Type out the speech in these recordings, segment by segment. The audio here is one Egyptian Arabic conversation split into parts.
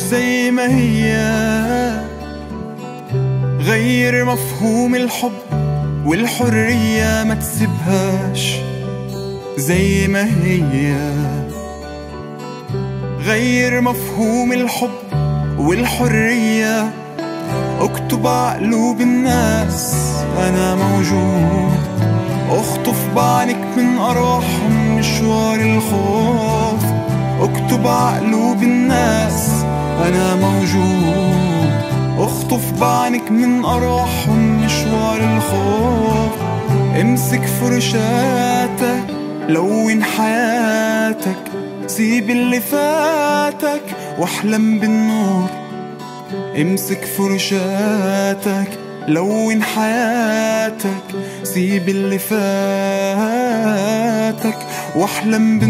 زي ما هي غير مفهوم الحب والحرية ما تسيبهاش زي ما هي غير مفهوم الحب والحرية اكتب عقلوب الناس انا موجود اخطف بعنك من ارواحهم مشوار الخوف اكتب عقلوب الناس انا موجود اخطف بعنك من ارواحهم مشوار الخوف امسك فرشاتك لون حياتك سيب اللي فاتك واحلم بالنور امسك فرشاتك لون حياتك سيب اللي فاتك واحلم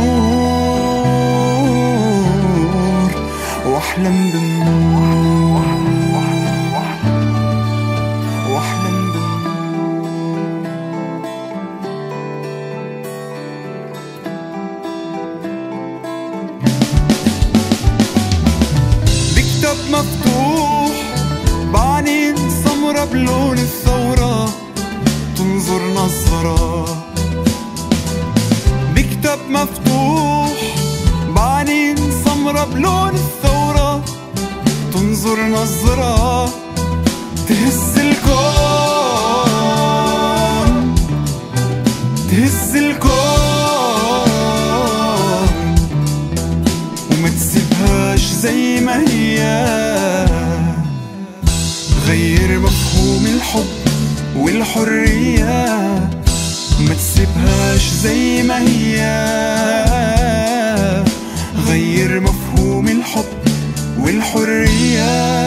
بالنور واحلم بالنور واحلم بالنور بكتاب مفتوح بعينين سمرة بلون الثورة تنظر نظرة بكتاب مفتوح بعينين سمرة بلون الثورة تنظر نظرة تهز الكون تهز الكون وما تسيبهاش زي ما هي غير مفهوم الحب والحرية ما تسيبهاش زي ما هي غير مفهوم الحب والحرية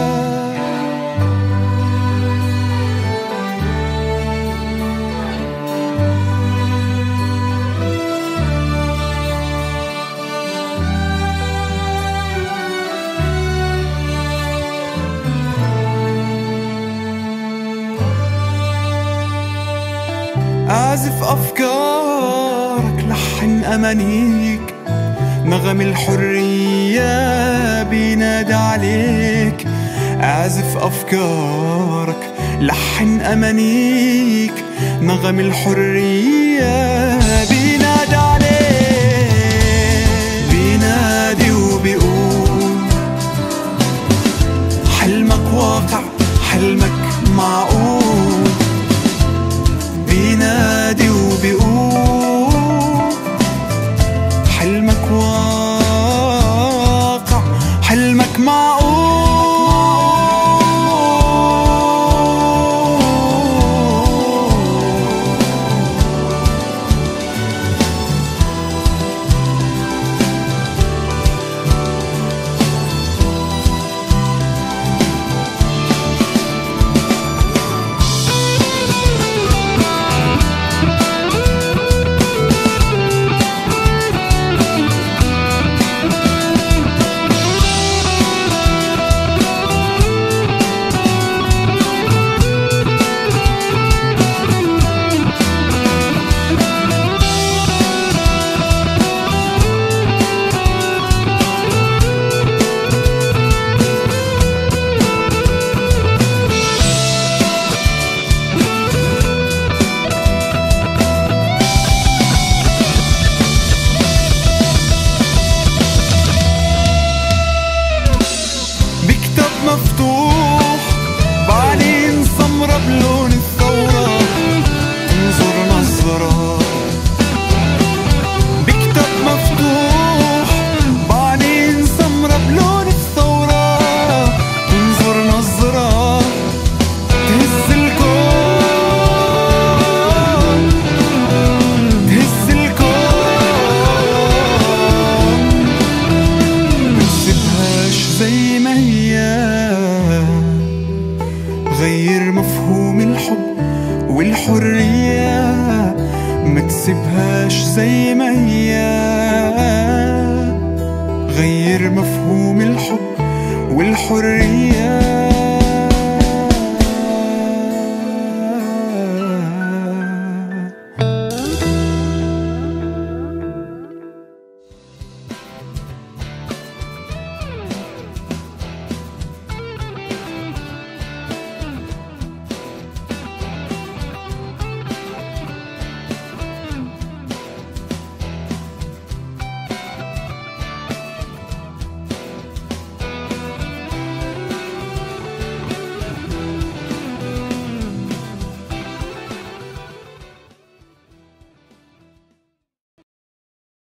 أعزف أفكارك لحن أمانيك نغم الحرية بينادي عليك أعزف أفكارك لحن أمانيك نغم الحرية بينادي عليك بينادي وبيقول حلمك واقع حلمك معقول بينادي وبيقول حلمك واقع حلمك معقول بكتاب مفتوح بعينين سمرة بلون الثورة تنظر نظرة بكتاب مفتوح بعينين سمرة بلون الثورة تنظر نظرة تهز الكون تهز الكون متسيبهاش زي ما هي غير مفهوم الحب والحرية ما تسيبهاش زي ما هي غير مفهوم الحب والحرية